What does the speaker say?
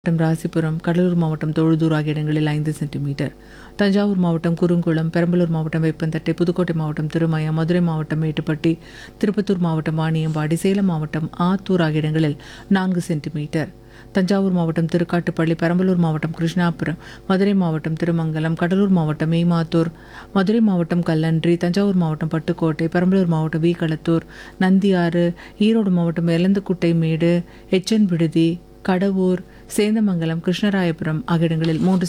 மாவட்டம் ராசிபுரம் கடலூர் மாவட்டம் தொழுதூர் ஆகிய இடங்களில் ஐந்து சென்டிமீட்டர் தஞ்சாவூர் மாவட்டம் குறுங்குளம் பெரம்பலூர் மாவட்டம் வெப்பந்தட்டை புதுக்கோட்டை மாவட்டம் திருமயம் மதுரை மாவட்டம் மேட்டுப்பட்டி திருப்பத்தூர் மாவட்டம் வாணியம்பாடி சேலம் மாவட்டம் ஆத்தூர் ஆகிய இடங்களில் நான்கு சென்டிமீட்டர் தஞ்சாவூர் மாவட்டம் திருக்காட்டுப்பள்ளி பெரம்பலூர் மாவட்டம் கிருஷ்ணாபுரம் மதுரை மாவட்டம் திருமங்கலம் கடலூர் மாவட்டம் மேமாத்தூர் மதுரை மாவட்டம் கல்லன்றி தஞ்சாவூர் மாவட்டம் பட்டுக்கோட்டை பெரம்பலூர் மாவட்டம் வீகளத்தூர் நந்தியாறு ஈரோடு மாவட்டம் எலந்துக்குட்டை மேடு எச்சன் விடுதி கடவூர் சேந்தமங்கலம் கிருஷ்ணராயபுரம் ஆகிய இடங்களில் மூன்று